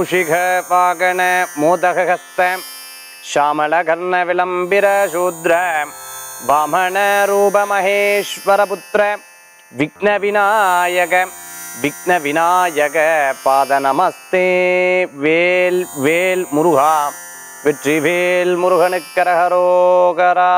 மூஷிக வாகன மோதகஸ்த ஷாமலகர்ண விளம்பிர சூத்ர வாமன ரூப மகேஸ்வர புத்திர விக்ன விநாயக விக்ன விநாயக பாத நமஸ்தே வேல் வேல் முருகா வெற்றி வேல் முருகனுக்கரகரோகரா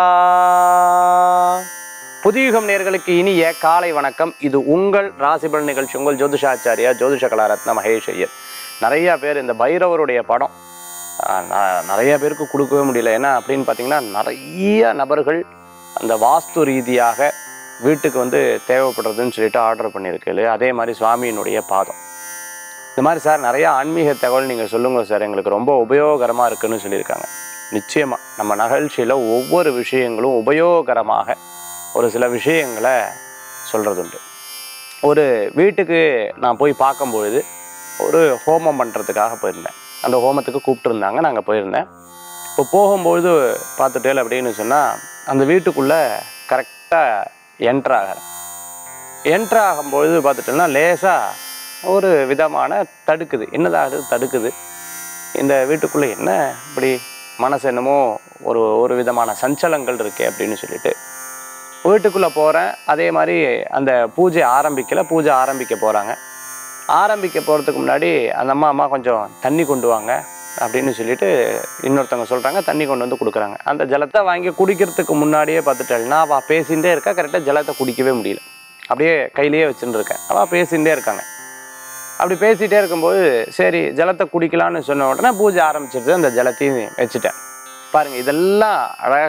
புதியுகம் நேர்களுக்கு இனிய காலை வணக்கம் இது உங்கள் ராசிபலன் நிகழ்ச்சி உங்கள் ஜோதிஷாச்சாரியா ஜோதிஷ கலாரத்ன மகேஷ் ஐயர் நிறைய பேர் இந்த பைரவருடைய படம் ஆஹ், ந- நிறைய பேருக்கு கொடுக்கவே முடியல ஏன்னா அப்படின்னு பார்த்தீங்கன்னா நிறைய நபர்கள் அந்த வாஸ்து ரீதியாக வீட்டுக்கு வந்து தேவைப்படுறதுன்னு சொல்லிட்டு ஆர்டர் பண்ணியிருக்கு அதே மாதிரி சுவாமியினுடைய பாதம் இந்த மாதிரி சார் நிறைய ஆன்மீக தகவல் நீங்கள் சொல்லுங்கள் சார் எங்களுக்கு ரொம்ப உபயோகரமாக இருக்குன்னு சொல்லியிருக்காங்க நிச்சயமாக நம்ம நிகழ்ச்சியில் ஒவ்வொரு விஷயங்களும் உபயோகரமாக ஒரு சில விஷயங்களை சொல்கிறதுண்டு ஒரு வீட்டுக்கு நான் போய் பார்க்கும்பொழுது ஒரு ஹோமம் பண்ணுறதுக்காக போயிருந்தேன் அந்த ஹோமத்துக்கு கூப்பிட்டுருந்தாங்க நாங்கள் போயிருந்தேன் இப்போ போகும்பொழுது பார்த்துட்டேல் அப்படின்னு சொன்னால் அந்த வீட்டுக்குள்ளே கரெக்டாக என்ட்ரு ஆகிறேன் என்ட்ரு ஆகும்பொழுது பார்த்துட்டோம்னா லேசாக ஒரு விதமான தடுக்குது என்னதாகுது தடுக்குது இந்த வீட்டுக்குள்ளே என்ன இப்படி மனசு என்னமோ ஒரு ஒரு விதமான சஞ்சலங்கள் இருக்கே அப்படின்னு சொல்லிட்டு வீட்டுக்குள்ளே போகிறேன் அதே மாதிரி அந்த பூஜை ஆரம்பிக்கல பூஜை ஆரம்பிக்க போகிறாங்க ஆரம்பிக்க போகிறதுக்கு முன்னாடி அந்த அம்மா அம்மா கொஞ்சம் தண்ணி கொண்டு வாங்க அப்படின்னு சொல்லிட்டு இன்னொருத்தவங்க சொல்கிறாங்க தண்ணி கொண்டு வந்து கொடுக்குறாங்க அந்த ஜலத்தை வாங்கி குடிக்கிறதுக்கு முன்னாடியே பார்த்துட்டேன்னா அவள் பேசிகிட்டே இருக்கா கரெக்டாக ஜலத்தை குடிக்கவே முடியல அப்படியே கையிலேயே வச்சுட்டு இருக்கேன் அவள் பேசிகிட்டே இருக்காங்க அப்படி பேசிகிட்டே இருக்கும்போது சரி ஜலத்தை குடிக்கலான்னு சொன்ன உடனே பூஜை ஆரம்பிச்சிட்டு அந்த ஜலத்தையும் வச்சுட்டேன் பாருங்கள் இதெல்லாம்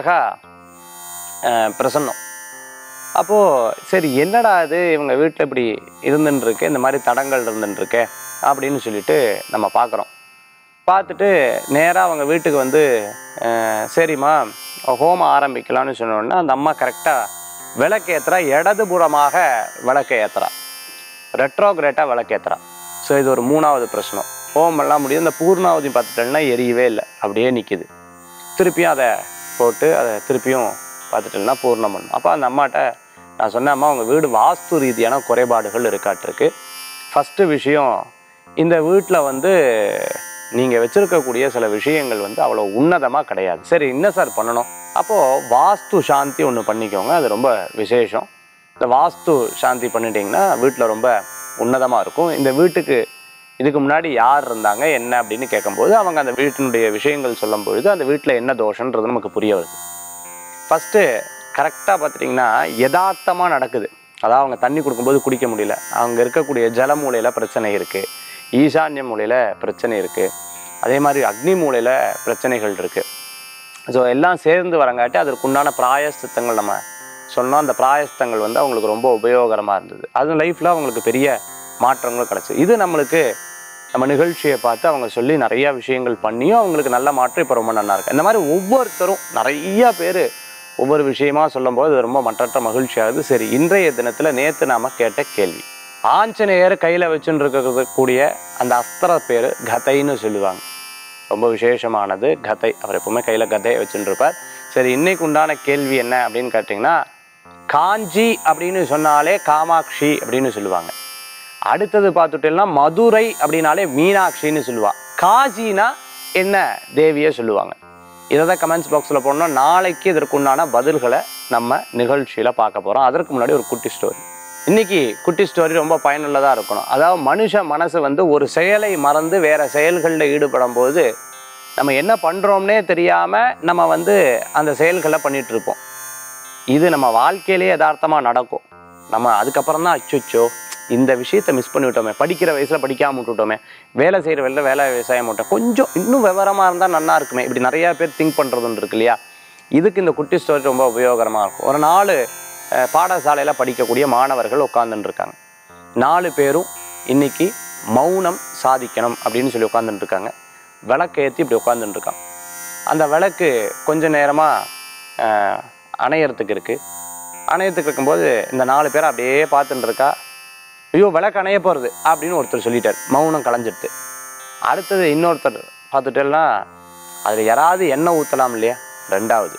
அழகாக பிரசன்னம் அப்போது சரி என்னடா இது இவங்க வீட்டில் இப்படி இருந்துன்னு இருக்கு இந்த மாதிரி தடங்கள் இருந்துன்னு இருக்கே அப்படின்னு சொல்லிட்டு நம்ம பார்க்குறோம் பார்த்துட்டு நேராக அவங்க வீட்டுக்கு வந்து அஹ், சரிம்மா ஹோமம் ஆரம்பிக்கலாம்னு சொன்ன உடனே அந்த அம்மா கரெக்டாக விளக்கேத்துறா இடதுபுறமாக விளக்கு ஏத்துறா ரெட்ரோகிரேட்டாக விளக்கேத்துறா ஸோ இது ஒரு மூணாவது பிரச்சனை ஹோமெல்லாம் முடியுது இந்த பூர்ணாவதி பார்த்துட்டேன்னா எரியவே இல்லை அப்படியே நிற்கிது திருப்பியும் அதை போட்டு அதை திருப்பியும் பார்த்துட்டேன்னா பூர்ணம் பண்ணும் அப்போ அந்த அம்மாட்ட நான் சொன்னேன் அம்மா உங்கள் வீடு வாஸ்து ரீதியான குறைபாடுகள் இருக்காட்டிருக்கு ஃபஸ்ட்டு விஷயம் இந்த வீட்டில் வந்து நீங்கள் வச்சுருக்கக்கூடிய சில விஷயங்கள் வந்து அவ்வளோ உன்னதமாக கிடையாது சரி என்ன சார் பண்ணணும் அப்போது வாஸ்து சாந்தி ஒன்று பண்ணிக்கோங்க அது ரொம்ப விசேஷம் இந்த வாஸ்து சாந்தி பண்ணிட்டீங்கன்னா வீட்டில் ரொம்ப உன்னதமாக இருக்கும் இந்த வீட்டுக்கு இதுக்கு முன்னாடி யார் இருந்தாங்க என்ன அப்படின்னு கேட்கும்போது அவங்க அந்த வீட்டினுடைய விஷயங்கள் சொல்லும் பொழுது அந்த வீட்டில் என்ன தோஷன்றது நமக்கு புரிய வருது ஃபஸ்ட்டு கரெக்டாக பார்த்துட்டிங்கன்னா யதார்த்தமாக நடக்குது அதாவது அவங்க தண்ணி கொடுக்கும்போது குடிக்க முடியல அவங்க இருக்கக்கூடிய ஜல மூலையில் பிரச்சனை இருக்குது ஈசான்ய மூலையில் பிரச்சனை இருக்குது அதே மாதிரி அக்னி மூலையில் பிரச்சனைகள் இருக்குது ஸோ எல்லாம் சேர்ந்து வரங்காட்டி அதற்குண்டான பிராயஸ்தித்தங்கள் நம்ம சொன்னோம் அந்த பிராயஸ்தங்கள் வந்து அவங்களுக்கு ரொம்ப உபயோகரமாக இருந்தது அது லைஃப்பில் அவங்களுக்கு பெரிய மாற்றங்களும் கிடச்சி இது நம்மளுக்கு நம்ம நிகழ்ச்சியை பார்த்து அவங்க சொல்லி நிறைய விஷயங்கள் பண்ணியும் அவங்களுக்கு நல்ல மாற்றம் இப்போ ரொம்ப நல்லா இருக்கு இந்த மாதிரி ஒவ்வொருத்தரும் நிறைய பேர் ஒவ்வொரு விஷயமா சொல்லும்போது அது ரொம்ப மற்றற்ற மகிழ்ச்சியாகுது சரி இன்றைய தினத்தில் நேற்று நாம் கேட்ட கேள்வி ஆஞ்சநேயர் கையில் வச்சுன்னு இருக்கக்கூடிய அந்த அஸ்திர பேர் கதைன்னு சொல்லுவாங்க ரொம்ப விசேஷமானது கதை அவர் எப்பவுமே கையில் கதையை வச்சுட்டு இருப்பார் சரி இன்னைக்கு உண்டான கேள்வி என்ன அப்படின்னு கேட்டிங்கன்னா காஞ்சி அப்படின்னு சொன்னாலே காமாட்சி அப்படின்னு சொல்லுவாங்க அடுத்தது பார்த்துட்டேன்னா மதுரை அப்படின்னாலே மீனாட்சின்னு சொல்லுவா காசினா என்ன தேவியை சொல்லுவாங்க இதை தான் கமெண்ட்ஸ் பாக்ஸில் போடணும் நாளைக்கு இதற்குண்டான பதில்களை நம்ம நிகழ்ச்சியில் பார்க்க போகிறோம் அதற்கு முன்னாடி ஒரு குட்டி ஸ்டோரி இன்னைக்கு குட்டி ஸ்டோரி ரொம்ப பயனுள்ளதாக இருக்கணும் அதாவது மனுஷ மனசு வந்து ஒரு செயலை மறந்து வேற செயல்களில் ஈடுபடும் போது நம்ம என்ன பண்ணுறோம்னே தெரியாமல் நம்ம வந்து அந்த செயல்களை பண்ணிட்டு இருப்போம் இது நம்ம வாழ்க்கையிலேயே யதார்த்தமாக நடக்கும் நம்ம அதுக்கப்புறம் தான் அச்சோ இந்த விஷயத்தை மிஸ் பண்ணி விட்டோமே படிக்கிற வயசில் படிக்காம விட்டுட்டோமே வேலை செய்கிற வேலையில் வேலை விவசாயம் விட்டோம் கொஞ்சம் இன்னும் விவரமாக இருந்தால் நல்லா இருக்குமே இப்படி நிறையா பேர் திங்க் பண்ணுறது இருக்கு இல்லையா இதுக்கு இந்த குட்டி ஸ்டோரி ரொம்ப உபயோகரமாக இருக்கும் ஒரு நாலு அஹ், பாடசாலையில் படிக்கக்கூடிய மாணவர்கள் உட்காந்துட்டு இருக்காங்க நாலு பேரும் இன்னைக்கு மௌனம் சாதிக்கணும் அப்படின்னு சொல்லி உட்காந்துட்டு இருக்காங்க விளக்கு ஏற்றி இப்படி உட்காந்துட்டு இருக்கான் அந்த விளக்கு கொஞ்ச நேரமாக அணையறதுக்கு இருக்குது அணையறதுக்கு இருக்கும்போது இந்த நாலு பேரை அப்படியே பார்த்துட்டு இருக்கா ஐயோ விளக்கு அணைய போகிறது அப்படின்னு ஒருத்தர் சொல்லிட்டார் மௌனம் கலைஞ்சிடுது அடுத்தது இன்னொருத்தர் பார்த்துட்டேன்னா அதில் யாராவது எண்ணெய் ஊற்றலாம் இல்லையா ரெண்டாவது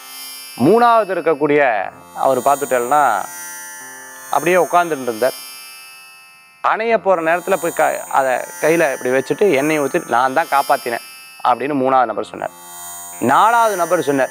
மூணாவது இருக்கக்கூடிய அவர் பார்த்துட்டேன்னா அப்படியே உட்காந்துட்டு இருந்தார் அணைய போகிற நேரத்தில் போய் க அதை கையில் இப்படி வச்சுட்டு எண்ணெயை ஊற்றிட்டு நான் தான் காப்பாற்றினேன் அப்படின்னு மூணாவது நபர் சொன்னார் நாலாவது நபர் சொன்னார்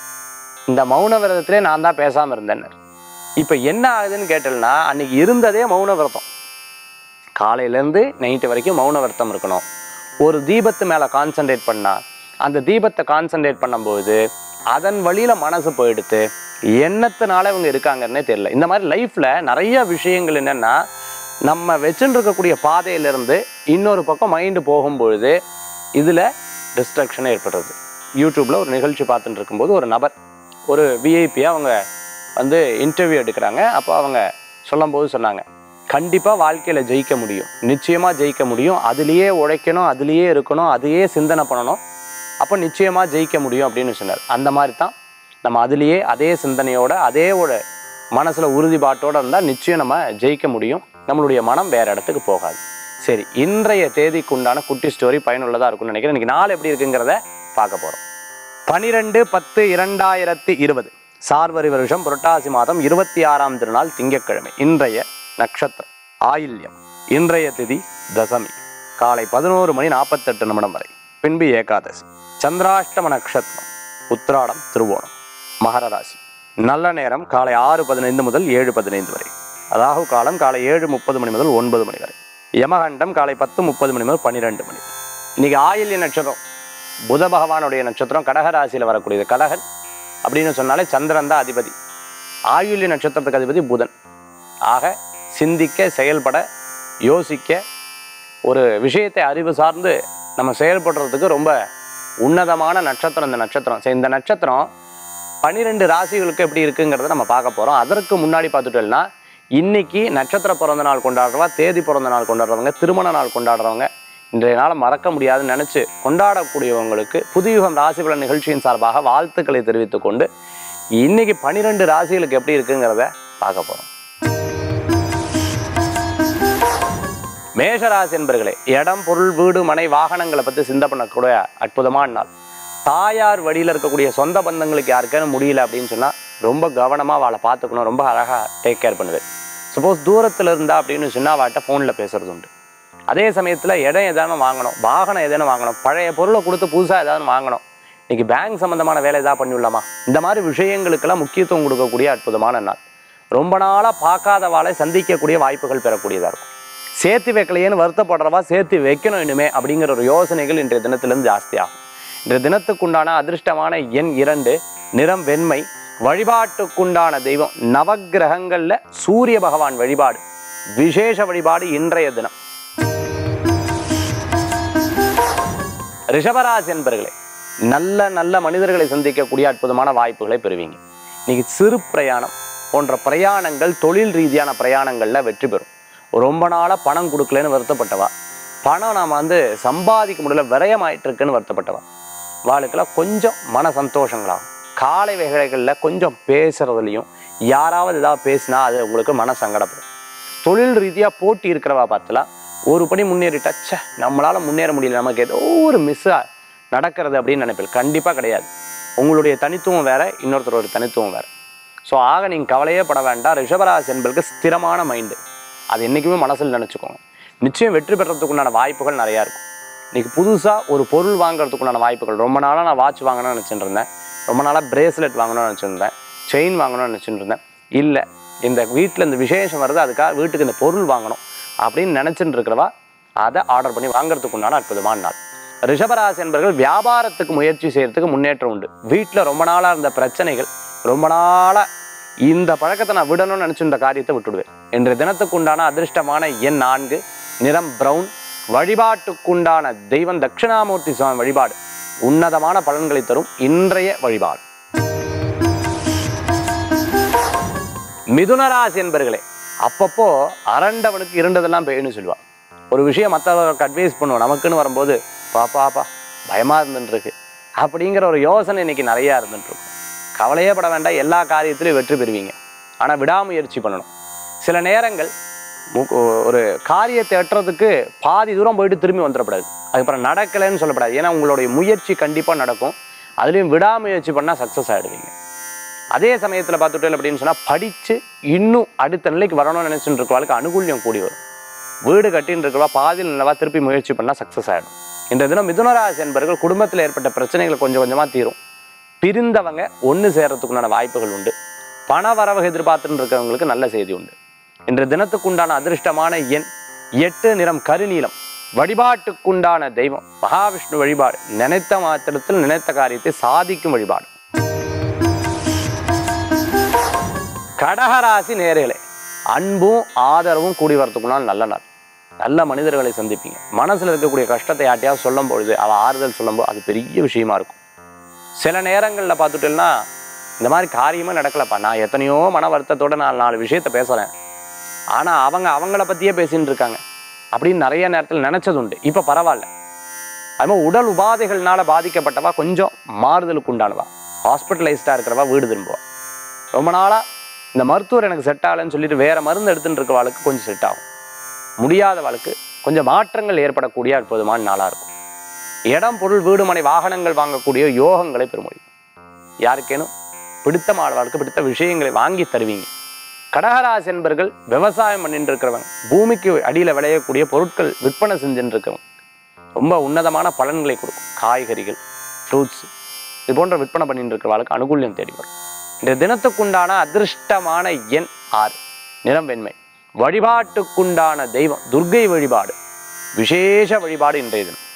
இந்த மௌன விரதத்திலே நான் தான் பேசாமல் இருந்தேன்னார் இப்போ என்ன ஆகுதுன்னு கேட்டேன்னா அன்னைக்கு இருந்ததே மௌன விரதம் காலையிலேருந்து நைட்டு வரைக்கும் மௌன விரதம் இருக்கணும் ஒரு தீபத்து மேலே கான்சென்ட்ரேட் பண்ணா அந்த தீபத்தை கான்சென்ட்ரேட் பண்ணும்போது அதன் வழியில் மனசு போயிடுத்து எண்ணத்தினால இவங்க இருக்காங்கன்னே தெரியல இந்த மாதிரி லைஃப்பில் நிறைய விஷயங்கள் என்னென்னா நம்ம வச்சுட்டு இருக்கக்கூடிய பாதையிலிருந்து இன்னொரு பக்கம் மைண்டு போகும்பொழுது இதில் டிஸ்ட்ரக்ஷன் ஏற்படுறது யூடியூப்பில் ஒரு நிகழ்ச்சி பார்த்துட்டு இருக்கும்போது ஒரு நபர் ஒரு விஐபியாக அவங்க வந்து இன்டர்வியூ எடுக்கிறாங்க அப்போ அவங்க சொல்லும்போது சொன்னாங்க கண்டிப்பாக வாழ்க்கையில் ஜெயிக்க முடியும் நிச்சயமாக ஜெயிக்க முடியும் அதுலேயே உழைக்கணும் அதுலேயே இருக்கணும் அதையே சிந்தனை பண்ணணும் அப்போ நிச்சயமாக ஜெயிக்க முடியும் அப்படின்னு சொன்னார் அந்த மாதிரி தான் நம்ம அதுலேயே அதே சிந்தனையோட அதே ஒரு மனசில் உறுதிப்பாட்டோட இருந்தால் நிச்சயம் நம்ம ஜெயிக்க முடியும் நம்மளுடைய மனம் வேற இடத்துக்கு போகாது சரி இன்றைய தேதிக்கு உண்டான குட்டி ஸ்டோரி பயனுள்ளதாக இருக்கும்னு நினைக்கிறேன் இன்னைக்கு நாள் எப்படி இருக்குங்கிறத பார்க்க போகிறோம் பனிரெண்டு பத்து இரண்டாயிரத்தி இருபது சார்வரி வருஷம் புரட்டாசி மாதம் இருபத்தி ஆறாம் திருநாள் திங்கட்கிழமை இன்றைய நட்சத்திரம் ஆயில்யம் இன்றைய திதி தசமி காலை பதினோரு மணி நாற்பத்தெட்டு நிமிடம் வரை பின்பு ஏகாதசி சந்திராஷ்டம நட்சத்திரம் உத்திராடம் திருவோணம் மகர ராசி நல்ல நேரம் காலை ஆறு பதினைந்து முதல் ஏழு பதினைந்து வரை ராகு காலம் காலை ஏழு முப்பது மணி முதல் ஒன்பது மணி வரை யமகண்டம் காலை பத்து முப்பது மணி முதல் பன்னிரெண்டு மணி இன்னைக்கு ஆயில்ய நட்சத்திரம் புத பகவானுடைய நட்சத்திரம் கடகராசியில் வரக்கூடியது கடகன் அப்படின்னு சொன்னாலே சந்திரன் தான் அதிபதி ஆயுள்ய நட்சத்திரத்துக்கு அதிபதி புதன் ஆக சிந்திக்க செயல்பட யோசிக்க ஒரு விஷயத்தை அறிவு சார்ந்து நம்ம செயல்படுறதுக்கு ரொம்ப உன்னதமான நட்சத்திரம் இந்த நட்சத்திரம் சரி இந்த நட்சத்திரம் பன்னிரெண்டு ராசிகளுக்கு எப்படி இருக்குங்கிறத நம்ம பார்க்க போகிறோம் அதற்கு முன்னாடி பார்த்துட்டோம்னா இன்னைக்கு நட்சத்திர பிறந்த நாள் கொண்டாடுறவா தேதி பிறந்த நாள் கொண்டாடுறவங்க திருமண நாள் கொண்டாடுறவங்க இன்றைய நாளை மறக்க முடியாதுன்னு நினச்சி கொண்டாடக்கூடியவங்களுக்கு புதுயுகம் ராசி பலன் நிகழ்ச்சியின் சார்பாக வாழ்த்துக்களை தெரிவித்துக் கொண்டு இன்னைக்கு பன்னிரெண்டு ராசிகளுக்கு எப்படி இருக்குங்கிறத பார்க்க போகிறோம் மேஷராசி என்பர்களே இடம் பொருள் வீடு மனை வாகனங்களை பற்றி சிந்தை பண்ணக்கூடிய அற்புதமான நாள் தாயார் வழியில் இருக்கக்கூடிய சொந்த பந்தங்களுக்கு யாருக்கான முடியல அப்படின்னு சொன்னால் ரொம்ப கவனமாக அவளை பார்த்துக்கணும் ரொம்ப அழகாக டேக் கேர் பண்ணுவேன் சப்போஸ் தூரத்தில் இருந்தா அப்படின்னு சொன்னால் அவட்ட ஃபோனில் பேசுறது உண்டு அதே சமயத்தில் இடம் எதானு வாங்கணும் வாகனம் எதானு வாங்கணும் பழைய பொருளை கொடுத்து புதுசாக ஏதாவது வாங்கணும் இன்னைக்கு பேங்க் சம்மந்தமான வேலை ஏதாவது பண்ணிவிடலாமா இந்த மாதிரி விஷயங்களுக்கெல்லாம் முக்கியத்துவம் கொடுக்கக்கூடிய அற்புதமான நாள் ரொம்ப நாளாக பார்க்காதவாளை சந்திக்கக்கூடிய வாய்ப்புகள் பெறக்கூடியதாக இருக்கும் சேர்த்து வைக்கலையேன்னு வருத்தப்படுறவா சேர்த்து வைக்கணும் இனிமே அப்படிங்கிற ஒரு யோசனைகள் இன்றைய தினத்திலிருந்து ஜாஸ்தியாகும் இன்றைய தினத்துக்குண்டான அதிர்ஷ்டமான எண் இரண்டு நிறம் வெண்மை வழிபாட்டுக்குண்டான தெய்வம் நவக்கிரகங்கள்ல சூரிய பகவான் வழிபாடு விசேஷ வழிபாடு இன்றைய தினம் ரிஷபராசி என்பர்களே நல்ல நல்ல மனிதர்களை சந்திக்கக்கூடிய அற்புதமான வாய்ப்புகளை பெறுவீங்க இன்னைக்கு சிறு பிரயாணம் போன்ற பிரயாணங்கள் தொழில் ரீதியான பிரயாணங்கள்ல வெற்றி பெறும் ரொம்ப நாளாக பணம் கொடுக்கலன்னு வருத்தப்பட்டவா பணம் நாம் வந்து சம்பாதிக்க முடியல விரயமாயிட்டு இருக்குன்னு வருத்தப்பட்டவா வாளுக்கெல்லாம் கொஞ்சம் மன சந்தோஷங்களாகும் காலை வேலைகளில் கொஞ்சம் பேசுறதுலையும் யாராவது ஏதாவது பேசினா அது உங்களுக்கு மன சங்கடப்படும் தொழில் ரீதியாக போட்டி இருக்கிறவா பார்த்தலாம் ஒரு படி முன்னேறிட்டா ச்சே நம்மளால முன்னேற முடியல நமக்கு ஏதோ ஒரு மிஸ்ஸாக நடக்கிறது அப்படின்னு நினைப்பேன் கண்டிப்பாக கிடையாது உங்களுடைய தனித்துவம் வேற இன்னொருத்தரோட தனித்துவம் வேற ஸோ ஆக நீங்கள் கவலையே பட வேண்டாம் ரிஷபராசி என்பதுக்கு ஸ்திரமான மைண்டு அது என்றைக்குமே மனசில் நினச்சிக்கோங்க நிச்சயம் வெற்றி பெறத்துக்குண்டான வாய்ப்புகள் நிறையா இருக்கும் இன்னைக்கு புதுசாக ஒரு பொருள் வாங்குறதுக்குண்டான வாய்ப்புகள் ரொம்ப நாளாக நான் வாட்ச் வாங்கணும்னு நினச்சிட்டு இருந்தேன் ரொம்ப நாளாக பிரேஸ்லெட் வாங்கணும்னு நினச்சிருந்தேன் செயின் வாங்கணும்னு நினச்சிட்டு இருந்தேன் இல்லை இந்த வீட்டில் இந்த விசேஷம் வருது அதுக்காக வீட்டுக்கு இந்த பொருள் வாங்கணும் அப்படின்னு நினச்சிட்டு இருக்கிறவா அதை ஆர்டர் பண்ணி வாங்குறதுக்கு உண்டான அற்புதமான நாள் ரிஷபராசி என்பவர்கள் வியாபாரத்துக்கு முயற்சி செய்யறதுக்கு முன்னேற்றம் உண்டு வீட்டில் ரொம்ப நாளாக இருந்த பிரச்சனைகள் ரொம்ப நாளாக இந்த பழக்கத்தை நான் விடணும்னு நினச்சி இந்த காரியத்தை விட்டுடுவேன் இன்றைய தினத்துக்கு உண்டான அதிர்ஷ்டமான எண் நான்கு நிறம் பிரவுன் வழிபாட்டுக்குண்டான தெய்வம் தட்சிணாமூர்த்தி சுவாமி வழிபாடு உன்னதமான பலன்களை தரும் இன்றைய வழிபாடு மிதுனராசி என்பர்களே அப்பப்போ அரண்டவனுக்கு இருண்டதெல்லாம் பெய்யணும் சொல்லுவா ஒரு விஷயம் மற்றவர்களுக்கு அட்வைஸ் பண்ணுவோம் நமக்குன்னு வரும்போது பாப்பாப்பா பயமா இருந்துட்டு இருக்கு அப்படிங்கிற ஒரு யோசனை இன்னைக்கு நிறையா இருந்துட்டு இருக்கும் கவலையே பட வேண்டாம் எல்லா காரியத்திலையும் வெற்றி பெறுவீங்க ஆனால் விடாமுயற்சி பண்ணணும் சில நேரங்கள் மு- ஒரு காரியத்தை எட்டுறதுக்கு பாதி தூரம் போயிட்டு திரும்பி வந்துடக்கூடாது அதுக்கப்புறம் நடக்கலைன்னு சொல்லக்கூடாது ஏன்னா உங்களுடைய முயற்சி கண்டிப்பாக நடக்கும் அதுலேயும் விடாமுயற்சி பண்ணால் சக்ஸஸ் ஆகிடுவீங்க அதே சமயத்தில் பார்த்துட்டேன் அப்படின்னு சொன்னால் படித்து இன்னும் அடுத்த நிலைக்கு வரணும்னு நினச்சிட்டு இருக்கவளுக்கு அனுகூல்யம் கூடி வரும் வீடு கட்டின்னு இருக்கிறவா பாதியில் நிலவா திருப்பி முயற்சி பண்ணால் சக்ஸஸ் ஆகிடும் இன்றைய தினம் மிதுனராசி என்பவர்கள் குடும்பத்தில் ஏற்பட்ட பிரச்சனைகள் கொஞ்சம் கொஞ்சமாக தீரும் பிரிந்தவங்க ஒன்று சேர்றதுக்குண்டான வாய்ப்புகள் உண்டு பண வரவு எதிர்பார்த்துட்டு இருக்கிறவங்களுக்கு நல்ல செய்தி உண்டு இன்றைய தினத்துக்குண்டான அதிர்ஷ்டமான எண் எட்டு நிறம் கருநீலம் வழிபாட்டுக்குண்டான தெய்வம் மகாவிஷ்ணு வழிபாடு நினைத்த மாத்திரத்தில் நினைத்த காரியத்தை சாதிக்கும் வழிபாடு கடகராசி நேர்களே அன்பும் ஆதரவும் கூடி வரத்துக்குனால் நல்ல நாள் நல்ல மனிதர்களை சந்திப்பீங்க மனசுல இருக்கக்கூடிய கஷ்டத்தை யார்ட்டையாவது சொல்லும் பொழுது அவ ஆறுதல் சொல்லும்போது அது பெரிய விஷயமா இருக்கும் சில நேரங்களில் பார்த்துட்டேன்னா இந்த மாதிரி காரியமே நடக்கலப்பா நான் எத்தனையோ மன வருத்தத்தோட நான் நாலு விஷயத்த பேசுறேன் ஆனா அவங்க அவங்கள பத்தியே பேசின்னு இருக்காங்க அப்படின்னு நிறைய நேரத்தில் நினைச்சது உண்டு இப்போ பரவாயில்ல அது மாதிரி உடல் உபாதைகள்னால பாதிக்கப்பட்டவா கொஞ்சம் மாறுதலுக்கு உண்டானவா ஹாஸ்பிட்டலைஸ்டாக இருக்கிறவா வீடு திரும்புவா ரொம்ப நாளா இந்த மருத்துவர் எனக்கு செட் ஆகலைன்னு சொல்லிட்டு வேற மருந்து எடுத்துட்டு இருக்கவாளுக்கு கொஞ்சம் செட் ஆகும் முடியாதவாளுக்கு கொஞ்சம் மாற்றங்கள் ஏற்படக்கூடிய அற்புதமான நாளா இருக்கும் இடம் பொருள் வீடு மனை வாகனங்கள் வாங்கக்கூடிய யோகங்களை பெற முடியும் யாருக்கேனும் பிடித்தமானவர்களுக்கு பிடித்த விஷயங்களை வாங்கி தருவீங்க கடகராசி என்பர்கள் விவசாயம் பண்ணிட்டு இருக்கிறவங்க பூமிக்கு அடியில் விளையக்கூடிய பொருட்கள் விற்பனை செஞ்சுட்டு இருக்கிறவங்க ரொம்ப உன்னதமான பலன்களை கொடுக்கும் காய்கறிகள் ஃப்ரூட்ஸ் இது போன்ற விற்பனை பண்ணிட்டு இருக்கிறவங்களுக்கு அனுகூல்யம் தேடி வரும் இந்த தினத்துக்குண்டான அதிர்ஷ்டமான எண் ஆறு நிறம் வெண்மை வழிபாட்டுக்குண்டான தெய்வம் துர்க்கை வழிபாடு விசேஷ வழிபாடு இன்றைய தினம்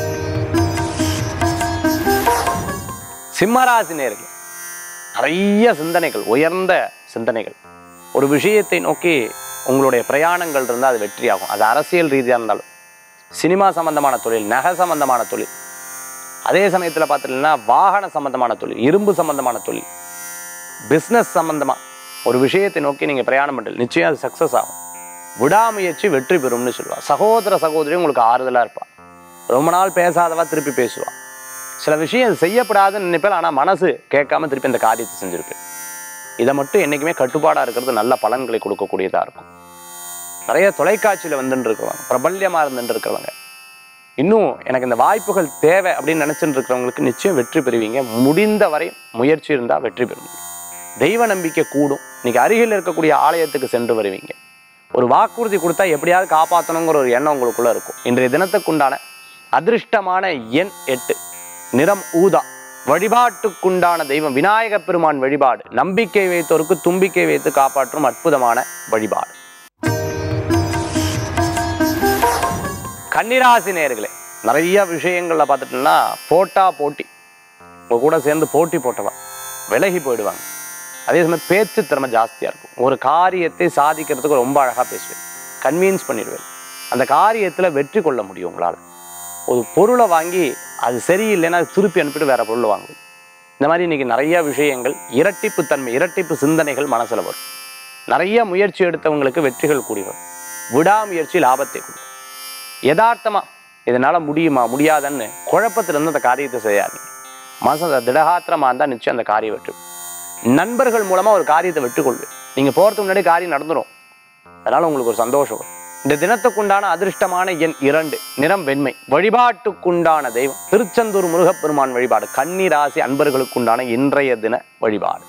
சிம்மராசி நேர்கள் நிறைய சிந்தனைகள் உயர்ந்த சிந்தனைகள் ஒரு விஷயத்தை நோக்கி உங்களுடைய பிரயாணங்கள் இருந்தால் அது வெற்றியாகும் அது அரசியல் ரீதியாக இருந்தாலும் சினிமா சம்பந்தமான தொழில் நகை சம்பந்தமான தொழில் அதே சமயத்தில் பார்த்துட்டீங்கன்னா வாகன சம்பந்தமான தொழில் இரும்பு சம்பந்தமான தொழில் பிஸ்னஸ் சம்பந்தமா ஒரு விஷயத்தை நோக்கி நீங்கள் பிரயாணம் பண்ணுறது நிச்சயம் அது சக்ஸஸ் ஆகும் விடாமுயற்சி வெற்றி பெறும்னு சொல்லுவா சகோதர சகோதரி உங்களுக்கு ஆறுதலாக இருப்பா ரொம்ப நாள் பேசாதவா திருப்பி பேசுவா சில விஷயம் செய்யப்படாதுன்னு நினைப்பேன் ஆனால் மனசு கேட்காம திருப்பி இந்த காரியத்தை செஞ்சிருப்பேன் இதை மட்டும் என்றைக்குமே கட்டுப்பாடாக இருக்கிறது நல்ல பலன்களை கொடுக்கக்கூடியதாக இருக்கும் நிறைய தொலைக்காட்சியில் வந்துட்டு இருக்கிறவங்க பிரபல்யமாக இருந்துட்டு இருக்கிறவங்க இன்னும் எனக்கு இந்த வாய்ப்புகள் தேவை அப்படின்னு நினச்சிட்டு இருக்கிறவங்களுக்கு நிச்சயம் வெற்றி பெறுவீங்க முடிந்த வரை முயற்சி இருந்தால் வெற்றி பெற முடியும் தெய்வ நம்பிக்கை கூடும் இன்னைக்கு அருகில் இருக்கக்கூடிய ஆலயத்துக்கு சென்று வருவீங்க ஒரு வாக்குறுதி கொடுத்தா எப்படியாவது காப்பாற்றணுங்கிற ஒரு எண்ணம் உங்களுக்குள்ள இருக்கும் இன்றைய தினத்துக்குண்டான அதிர்ஷ்டமான எண் எட்டு நிறம் ஊதா வழிபாட்டுக்குண்டான தெய்வம் விநாயக பெருமான் வழிபாடு நம்பிக்கை வைத்தோருக்கு தும்பிக்கை வைத்து காப்பாற்றும் அற்புதமான வழிபாடு கன்னிராசி நேர்களே நிறைய விஷயங்கள்ல பார்த்துட்டோம்னா போட்டா போட்டி உங்க கூட சேர்ந்து போட்டி போட்டவா விலகி போயிடுவாங்க அதே சமயம் பேச்சு திறமை ஜாஸ்தியா இருக்கும் ஒரு காரியத்தை சாதிக்கிறதுக்கு ரொம்ப அழகா பேசுவேன் கன்வின்ஸ் பண்ணிடுவேன் அந்த காரியத்துல வெற்றி கொள்ள முடியும் உங்களால ஒரு பொருளை வாங்கி அது சரியில்லைன்னா அது திருப்பி அனுப்பிட்டு வேற பொருள் வாங்குவோம் இந்த மாதிரி இன்னைக்கு நிறைய விஷயங்கள் இரட்டிப்பு தன்மை இரட்டிப்பு சிந்தனைகள் மனசுல வரும் நிறைய முயற்சி எடுத்தவங்களுக்கு வெற்றிகள் கூடி வரும் விடாமுயற்சி லாபத்தை கொடுக்கும் யதார்த்தமா இதனால முடியுமா முடியாதுன்னு குழப்பத்திலிருந்து அந்த காரியத்தை செய்யாதீங்க மனசு திடகாத்திரமா இருந்தால் நிச்சயம் அந்த காரியம் வெற்றி நண்பர்கள் மூலமா ஒரு காரியத்தை வெற்றிக்கொள்வேன் நீங்க போறதுக்கு முன்னாடி காரியம் நடந்துடும் அதனால உங்களுக்கு ஒரு சந்தோஷம் வரும். இந்த தினத்துக்குண்டான அதிர்ஷ்டமான எண் இரண்டு நிறம் வெண்மை வழிபாட்டுக்குண்டான தெய்வம் திருச்செந்தூர் முருகப்பெருமான் வழிபாடு கன்னி ராசி அன்பர்களுக்குண்டான இன்றைய தின வழிபாடு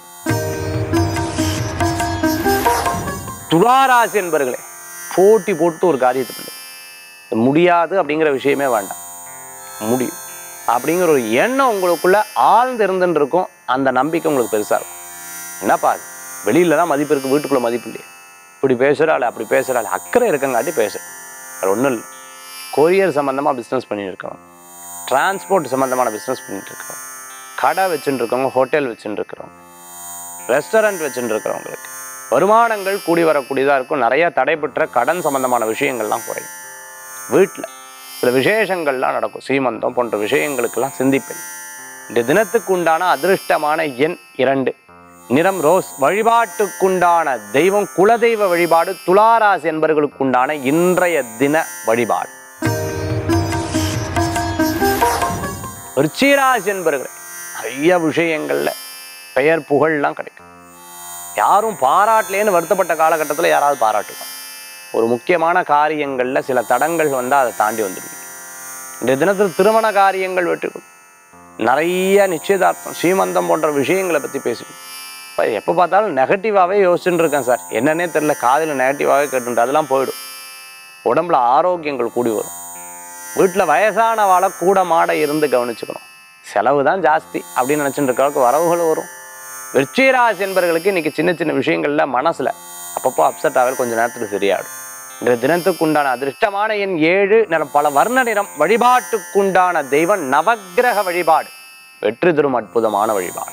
துளாராசி என்பர்களே போட்டி போட்டு ஒரு காரியத்தை பண்ணு இது முடியாது அப்படிங்கிற விஷயமே வேண்டாம் முடியும் அப்படிங்கிற ஒரு எண்ணம் உங்களுக்குள்ள ஆழ்ந்து இருந்துன்னு இருக்கும் அந்த நம்பிக்கை உங்களுக்கு பெருசா இருக்கும் என்னப்பா அது? வெளியில தான் மதிப்பு இருக்கு வீட்டுக்குள்ள மதிப்பு இல்லையே இப்படி பேசுறாள் அப்படி பேசுறாள் அக்கறை இருக்கங்காட்டி பேசு வேற ஒன்றும் இல்லை கொரியர் சம்மந்தமா பிஸ்னஸ் பண்ணிட்டு இருக்கவங்க டிரான்ஸ்போர்ட் சம்மந்தமான பிஸ்னஸ் பண்ணிட்டு இருக்கவங்க கடை வச்சுட்டு இருக்கவங்க ஹோட்டல் வச்சுட்டு இருக்கிறவங்க ரெஸ்டாரண்ட் வச்சுட்டு இருக்கிறவங்களுக்கு வருமானங்கள் கூடி வரக்கூடியதாக இருக்கும் நிறைய தடைபெற்ற கடன் சம்பந்தமான விஷயங்கள்லாம் குறையும் வீட்டில் சில விசேஷங்கள்லாம் நடக்கும் சீமந்தம் போன்ற விஷயங்களுக்கெல்லாம் சிந்திப்பேன் இந்த தினத்துக்கு உண்டான அதிர்ஷ்டமான எண் இரண்டு நிறம் ரோஸ் வழிபாட்டுக்குண்டான தெய்வம் குலதெய்வ வழிபாடு துளாராசி என்பவர்களுக்கு உண்டான இன்றைய தின வழிபாடு ருச்சிராசி என்பவர்களே நிறைய விஷயங்கள்ல பெயர் புகழ்லாம் கிடைக்கும் யாரும் பாராட்டலேன்னு வருத்தப்பட்ட காலகட்டத்தில் யாராவது பாராட்டுவாங்க ஒரு முக்கியமான காரியங்கள்ல சில தடங்கள் வந்தால் அதை தாண்டி வந்துடுவீங்க இந்த தினத்தில் திருமண காரியங்கள் வெற்றி கொள்ளும். நிறைய நிச்சயதார்த்தம் சீமந்தம் போன்ற விஷயங்களை பற்றி பேசுவேன் இப்போ எப்போ பார்த்தாலும் நெகட்டிவாகவே யோசிச்சுட்டு இருக்கேன் சார் என்னன்னே தெரில காதில் நெகட்டிவாகவே கேட்டுட்டு அதெல்லாம் போயிடும் உடம்புல ஆரோக்கியங்கள் கூடி வரும் வீட்டில் வயசான வாழை கூட மாட இருந்து கவனிச்சுக்கணும் செலவு தான் ஜாஸ்தி அப்படின்னு நினச்சிட்டு இருக்கவங்களுக்கு வரவுகள் வரும் விருச்சிகராசி என்பவர்களுக்கு இன்னைக்கு சின்ன சின்ன விஷயங்கள்ல மனசுல அப்பப்போ அப்செட் ஆகல கொஞ்ச நேரத்துக்கு சரியாடும் இன்றைய தினத்துக்கு உண்டான அதிர்ஷ்டமான எண் ஏழு நிறம் பல வர்ண நிறம் வழிபாட்டுக்குண்டான தெய்வம் நவக்கிரக வழிபாடு வெற்றி தரும் அற்புதமான வழிபாடு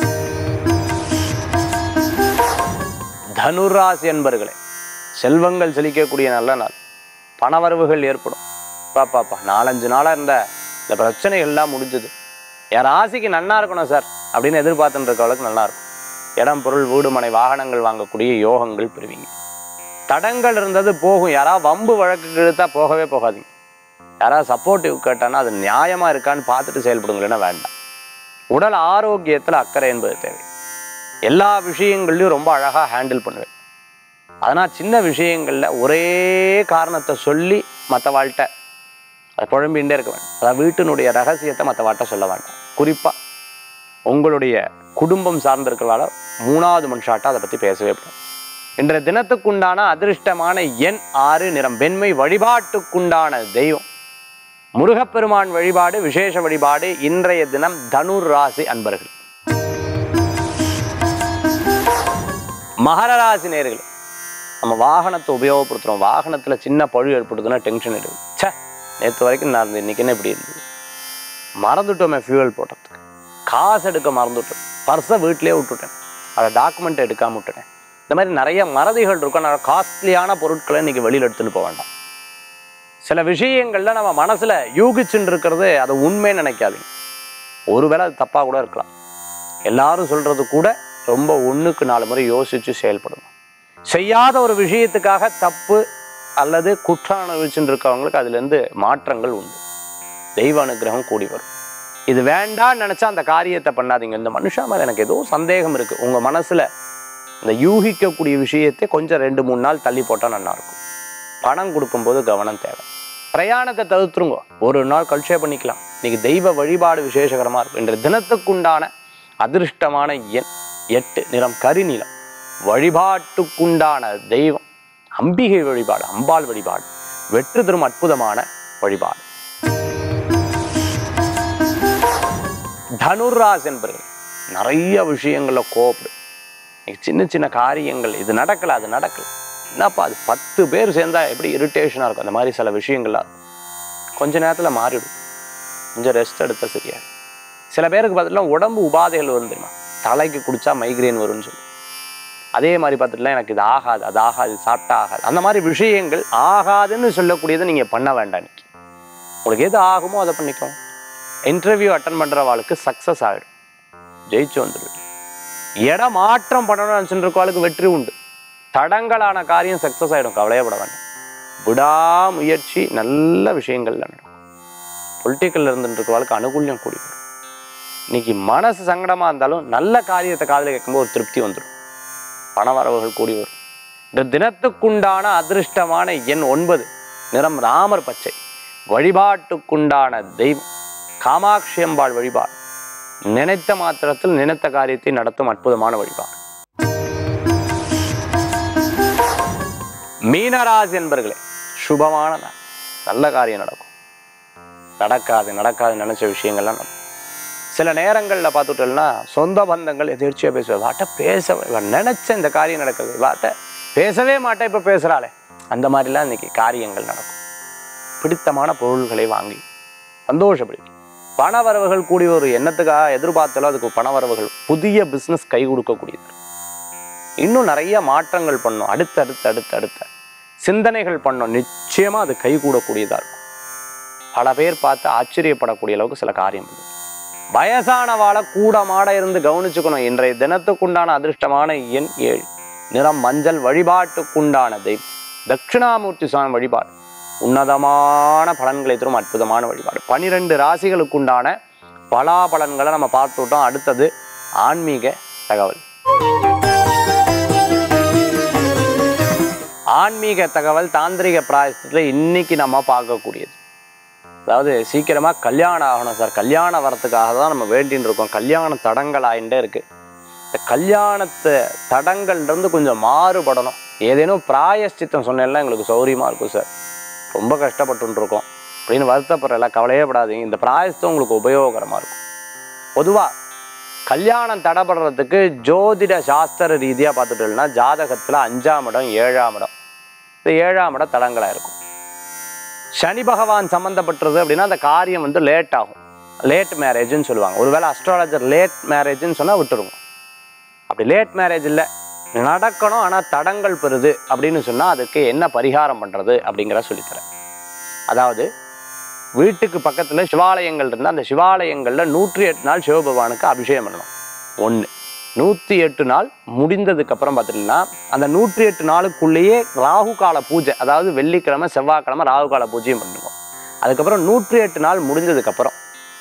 தனுராசி என்பர்களே செல்வங்கள் செழிக்கக்கூடிய நல்ல நாள் பணவரவுகள் ஏற்படும் பாப்பாப்பா நாலஞ்சு நாளா இருந்த இந்த பிரச்சனைகள்லாம் முடிஞ்சது என் ராசிக்கு நன்னா இருக்கணும் சார் அப்படின்னு எதிர்பார்த்துட்டு இருக்கவளுக்கு நல்லா இருக்கும் இடம் பொருள் வீடு மனை வாகனங்கள் வாங்கக்கூடிய யோகங்கள் பெறுவீங்க தடங்கள் இருந்தது போகும் யாராவது வம்பு வழக்கு இழுத்தா போகவே போகாதீங்க யாராவது சப்போர்ட்டிவ் கேட்டானா அது நியாயமா இருக்கான்னு பார்த்துட்டு செயல்படுங்க இல்லைன்னா வேண்டாம் உடல் ஆரோக்கியத்தில் அக்கறை என்பது தேவை எல்லா விஷயங்கள்லையும் ரொம்ப அழகாக ஹேண்டில் பண்ணுவேன் அதனால் சின்ன விஷயங்களில் ஒரே காரணத்தை சொல்லி மற்ற வாழ்கிட்ட அதை குழம்பிகிட்டே இருக்க வேண்டாம் அதாவது வீட்டினுடைய ரகசியத்தை மற்ற வாழ்கிட்ட சொல்ல வேண்டாம் குறிப்பாக உங்களுடைய குடும்பம் சார்ந்திருக்கிறதால மூணாவது மனுஷாட்ட அதை பற்றி பேசவே கூடாது இன்றைய தினத்துக்குண்டான அதிர்ஷ்டமான எண் ஆறு நிறம் வெண்மை வழிபாட்டுக்குண்டான தெய்வம் முருகப்பெருமான் வழிபாடு விசேஷ வழிபாடு இன்றைய தினம் தனுர் ராசி அன்பர்கள் மகர ராசி நேர்களே நம்ம வாகனத்தை உபயோகப்படுத்துகிறோம் வாகனத்தில் சின்ன பழு ஏற்படுதுன்னா டென்ஷன் எடுக்கும் ச்சே நேற்று வரைக்கும் நான் இருந்தது இன்றைக்கி என்ன இப்படி இருந்தது மறந்துட்டோமே ஃபியூவல் போடுறதுக்கு காசு எடுக்க மறந்துட்டோம் பர்ஸை வீட்டிலே விட்டுட்டேன் அதை டாக்குமெண்ட் எடுக்காம விட்டுட்டேன் இந்த மாதிரி நிறைய மறதிகள் இருக்கும் நான் காஸ்ட்லியான பொருட்களை இன்னைக்கு வெளியில் எடுத்துன்னு போக வேண்டாம் சில விஷயங்கள்ல நம்ம மனசுல யூகிச்சுட்டு இருக்கிறது அது உண்மைன்னு நினைக்காதீங்க ஒருவேளை அது தப்பாக கூட இருக்கலாம் எல்லாரும் சொல்றது கூட ரொம்ப ஒண்ணுக்கு நாலு முறை யோசிச்சு செயல்படணும் செய்யாத ஒரு விஷயத்துக்காக தப்பு அல்லது குற்றம் அனுபவிச்சுட்டு இருக்கவங்களுக்கு அதுலேருந்து மாற்றங்கள் உண்டு தெய்வ அனுகிரகம் கூடி வரும் இது வேண்டாம்னு நினைச்சா அந்த காரியத்தை பண்ணாதீங்க இந்த மனுஷா மேல எனக்கு ஏதோ சந்தேகம் இருக்கு உங்க மனசுல இந்த யூகிக்கக்கூடிய விஷயத்தை கொஞ்சம் ரெண்டு மூணு நாள் தள்ளி போட்டால் நல்லா இருக்கும் பணம் கொடுக்கும்போது கவனம் தேவை பிரயாணத்தை தவிர்த்துருங்க ஒரு நாள் கல்ச்சே பண்ணிக்கலாம் இன்னைக்கு தெய்வ வழிபாடு விசேஷகரமா இருக்கும் இன்று தினத்துக்குண்டான அதிர்ஷ்டமான எண் எட்டு நிறம் கரிநிலம் வழிபாட்டுக்குண்டான தெய்வம் அம்பிகை வழிபாடு அம்பாள் வழிபாடு வெற்றி தரும் அற்புதமான வழிபாடு தனுர்ராஸ் என்பர்கள் நிறைய விஷயங்கள்ல கோபப்படும் இன்னைக்கு சின்ன சின்ன காரியங்கள் இது நடக்கல அது நடக்கல என்னப்பா அது பத்து பேர் சேர்ந்தா எப்படி இரிட்டேஷனாக இருக்கும் அந்த மாதிரி சில விஷயங்கள்லாம் இருக்கும் கொஞ்ச நேரத்தில் மாறிடும் கொஞ்சம் ரெஸ்ட் எடுத்தா சரியா சில பேருக்கு பார்த்தீங்கன்னா உடம்பு உபாதைகள் வரும் தெரியுமா தலைக்கு குடிச்சா மைக்ரேன் வரும்னு சொல்லி அதே மாதிரி பார்த்துட்டுலாம் எனக்கு இது ஆகாது அது ஆகாது இது சாப்பிட்டா ஆகாது அந்த மாதிரி விஷயங்கள் ஆகாதுன்னு சொல்லக்கூடியதை நீங்கள் பண்ண வேண்டாம் இன்னைக்கு உங்களுக்கு எது ஆகுமோ அதை பண்ணிக்கோங்க இன்டர்வியூ அட்டன் பண்ணுறவாளுக்கு சக்ஸஸ் ஆகிடும் ஜெயிச்சு வந்துடுவீங்க இடம் மாற்றம் பண்ணணும்னு நினச்சிட்டு இருக்கவாளுக்கு வெற்றி உண்டு தடங்கலான காரியம் சக்ஸஸ் ஆகிடும் கவலையப்பட வேண்டாம் விடாமுயற்சி நல்ல விஷயங்கள்ல நடக்கும் பொலிட்டிக்கல்ல இருந்துட்டு இருக்கவாளுக்கு அனுகூல்யம் கூடி வரும் இன்னைக்கு மனசு சங்கடமா இருந்தாலும் நல்ல காரியத்தை காதில் கேட்கும்போது ஒரு திருப்தி வந்துடும் பணவரவுகள் கூடி வரும் இந்த தினத்துக்குண்டான அதிர்ஷ்டமான எண் ஒன்பது நிறம் ராமர் பச்சை வழிபாட்டுக்குண்டான தெய்வம் காமாட்சி அம்பாள் வழிபாடு நினைத்த மாத்திரத்தில் நினைத்த காரியத்தை நடத்தும் அற்புதமான வழிபாடு மீனராசி என்பர்களே சுபமான நாள் நல்ல காரியம் நடக்கும் நடக்காது நடக்காது நினைச்ச விஷயங்கள்லாம் நடக்கும் சில நேரங்களில் பார்த்துட்டோம்னா சொந்த பந்தங்கள் எதிர்ச்சியாக பேசுவார் வாட்ட பேச இவன் நினைச்ச இந்த காரியம் நடக்குது வாட்ட பேசவே மாட்டேன் இப்போ பேசுகிறாளே அந்த மாதிரிலாம் இன்னைக்கு காரியங்கள் நடக்கும் பிடித்தமான பொருள்களை வாங்கி சந்தோஷப்படுவீங்க பண வரவுகள் கூடிய ஒரு எண்ணத்துக்காக எதிர்பார்த்தாலும் அதுக்கு பண வரவுகள் புதிய பிஸ்னஸ் கை கொடுக்கக்கூடியது இன்னும் நிறைய மாற்றங்கள் பண்ணும் அடுத்து அடுத்து அடுத்து அடுத்த சிந்தனைகள் பண்ணோம் நிச்சயமா அது கை கூடக்கூடியதா இருக்கும் பல பேர் பார்த்து ஆச்சரியப்படக்கூடிய அளவுக்கு சில காரியம் பண்ணும் வயசானவாளை கூட மாட இருந்து கவனிச்சுக்கணும் இன்றைய தினத்துக்குண்டான அதிர்ஷ்டமான எண் ஏழு நிறம் மஞ்சள் வழிபாட்டுக்குண்டான தெய்வம் தட்சிணாமூர்த்தி சுவாமி வழிபாடு உன்னதமான பலன்களை தரும் அற்புதமான வழிபாடு பனிரெண்டு ராசிகளுக்குண்டான பலாபலன்களை நம்ம பார்த்துட்டோம் அடுத்தது ஆன்மீக தகவல் ஆன்மீக தகவல் தாந்திரிக பிராயசத்தில் இன்னைக்கு நம்ம பார்க்கக்கூடியது அதாவது சீக்கிரமா கல்யாணம் ஆகணும் சார் கல்யாணம் வரத்துக்காக தான் நம்ம வேண்டின்னு இருக்கோம் கல்யாண தடங்கள் ஆயிட்டே இருக்கு இந்த கல்யாணத்து தடங்கள்ல இருந்து கொஞ்சம் மாறுபடணும் ஏதேனும் பிராயஷ்சித்தம் சொன்னேன்னா எங்களுக்கு சௌரியமா இருக்கும் சார் ரொம்ப கஷ்டப்பட்டு இருக்கோம் அப்படின்னு வருத்தப்படுறல கவலையே படாதீங்க இந்த பிராயசத்தம் உங்களுக்கு உபயோகரமாக இருக்கும் பொதுவாக கல்யாணம் தடைபடுறதுக்கு ஜோதிட சாஸ்திர ரீதியாக பார்த்துட்டோம்னா ஜாதகத்தில் அஞ்சாம் இடம் ஏழாம் இடம் இந்த ஏழாம் இடம் தடங்களாக இருக்கும் சனி பகவான் சம்மந்தப்பட்டது அப்படின்னா அந்த காரியம் வந்து லேட் ஆகும் லேட் மேரேஜ்னு சொல்லுவாங்க ஒருவேளை அஸ்ட்ராலஜர் லேட் மேரேஜ்னு சொன்னால் விட்டுருங்க அப்படி லேட் மேரேஜ் இல்லை நடக்கணும் ஆனால் தடங்கள் பெறுது அப்படின்னு சொன்னால் அதுக்கு என்ன பரிகாரம் பண்ணுறது அப்படிங்கிற சொல்லித்தரேன் அதாவது வீட்டுக்கு பக்கத்தில் சிவாலயங்கள் இருந்தால் அந்த சிவாலயங்களில் நூற்றி எட்டு நாள் சிவபகவானுக்கு அபிஷேகம் பண்ணணும் ஒன்று நூற்றி எட்டு நாள் முடிந்ததுக்கப்புறம் பார்த்துட்டிங்கன்னா அந்த நூற்றி எட்டு நாளுக்குள்ளேயே ராகு கால பூஜை அதாவது வெள்ளிக்கிழமை செவ்வாய்க்கிழமை ராகு கால பூஜையும் பண்ணுவோம் அதுக்கப்புறம் நூற்றி எட்டு நாள் முடிஞ்சதுக்கப்புறம்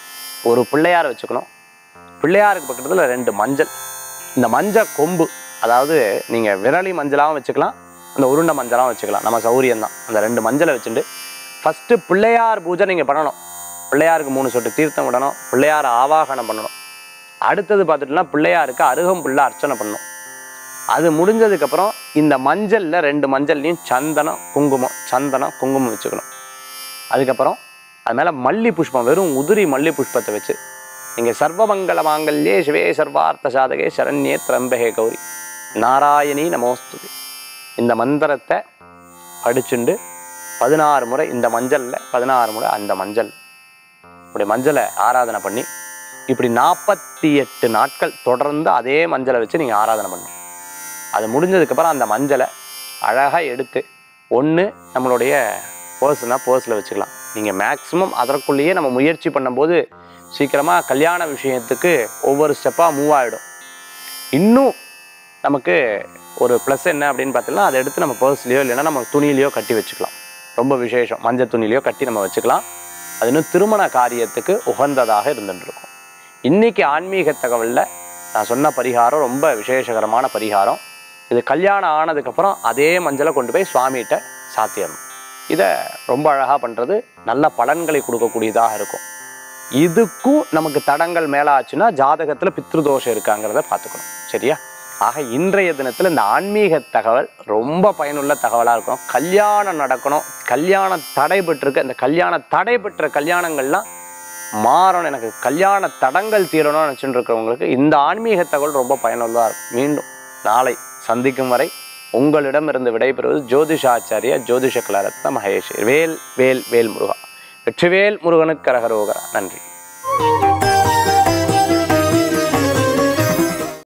ஒரு பிள்ளையார் வச்சுக்கணும் பிள்ளையாருக்கு பக்கத்தில் ரெண்டு மஞ்சள் இந்த மஞ்சள் கொம்பு அதாவது நீங்கள் விரலி மஞ்சளாகவும் வச்சுக்கலாம் அந்த உருண்டை மஞ்சளாகவும் வச்சுக்கலாம் நம்ம சௌரியம்தான் அந்த ரெண்டு மஞ்சளை வச்சுட்டு ஃபஸ்ட்டு பிள்ளையார் பூஜை நீங்கள் பண்ணணும் பிள்ளையாருக்கு மூணு சொட்டு தீர்த்தம் விடணும் பிள்ளையார் ஆவாகனம் பண்ணணும் அடுத்தது பார்த்துட்டுனா பிள்ளையாருக்கு அருகம்புல்ல அர்ச்சனை பண்ணணும் அது முடிஞ்சதுக்கப்புறம் இந்த மஞ்சளில் ரெண்டு மஞ்சள்லையும் சந்தனம் குங்குமம் சந்தனம் குங்குமம் வச்சுக்கணும் அதுக்கப்புறம் அது மேலே மல்லி புஷ்பம் வெறும் உதிரி மல்லி புஷ்பத்தை வச்சு நீங்கள் சர்வமங்கல மாங்கல்யே சிவே சர்வார்த்த சாதகே சரண்யே திரம்பகே கௌரி நாராயணி நமோஸ்துதி இந்த மந்திரத்தை படிச்சுண்டு பதினாறு முறை இந்த மஞ்சளில் பதினாறு முறை அந்த மஞ்சள் இப்படி மஞ்சளை ஆராதனை பண்ணி இப்படி நாற்பத்தி எட்டு நாட்கள் தொடர்ந்து அதே மஞ்சளை வச்சு நீங்கள் ஆராதனை பண்ணணும் அது முடிஞ்சதுக்கப்புறம் அந்த மஞ்சளை அழகாக எடுத்து ஒன்று நம்மளுடைய பர்ஸ்னால் பர்ஸில் வச்சுக்கலாம் நீங்கள் மேக்ஸிமம் அதற்குள்ளேயே நம்ம முயற்சி பண்ணும்போது சீக்கிரமாக கல்யாண விஷயத்துக்கு ஒவ்வொரு ஸ்டெப்பாக மூவ் ஆகிடும் இன்னும் நமக்கு ஒரு ப்ளஸ் என்ன அப்படின்னு பார்த்தீங்கன்னா அதை எடுத்து நம்ம பர்ஸ்லேயோ இல்லைன்னா நம்ம துணியிலையோ கட்டி வச்சுக்கலாம் ரொம்ப விசேஷம் மஞ்சள் துணியிலையோ கட்டி நம்ம வச்சுக்கலாம் அது இன்னும் திருமண காரியத்துக்கு உகந்ததாக இருந்துட்டு இருக்கும் இன்னைக்கு ஆன்மீக தகவலில் நான் சொன்ன பரிகாரம் ரொம்ப விசேஷகரமான பரிகாரம் இது கல்யாணம் ஆனதுக்கப்புறம் அதே மஞ்சளை கொண்டு போய் சுவாமிகிட்ட சாத்தியணும் இதை ரொம்ப அழகாக பண்ணுறது நல்ல பலன்களை கொடுக்கக்கூடியதாக இருக்கும் இதுக்கும் நமக்கு தடங்கள் மேலே ஆச்சுன்னா ஜாதகத்தில் பித்ருதோஷம் இருக்காங்கிறத பார்த்துக்கணும் சரியா ஆக இன்றைய தினத்தில் இந்த ஆன்மீக தகவல் ரொம்ப பயனுள்ள தகவலாக இருக்கும் கல்யாணம் நடக்கணும் கல்யாணம் தடைபட்டிருக்கு இந்த கல்யாண தடைபெற்ற கல்யாணங்கள்லாம் மாறணும் எனக்கு கல்யாண தடங்கள் தீரணும்னு நினச்சிட்டு இருக்கிறவங்களுக்கு இந்த ஆன்மீக தகவல் ரொம்ப பயனுள்ளதாக இருக்கும் மீண்டும் நாளை சந்திக்கும் வரை உங்களிடமிருந்து விடைபெறுவது ஜோதிஷாச்சாரிய ஜோதிஷ கலாரத்ன மகேஷ் வேல் வேல் வேல் முருகா வெற்றிவேல் முருகனுக்கு கரகரோகரா நன்றி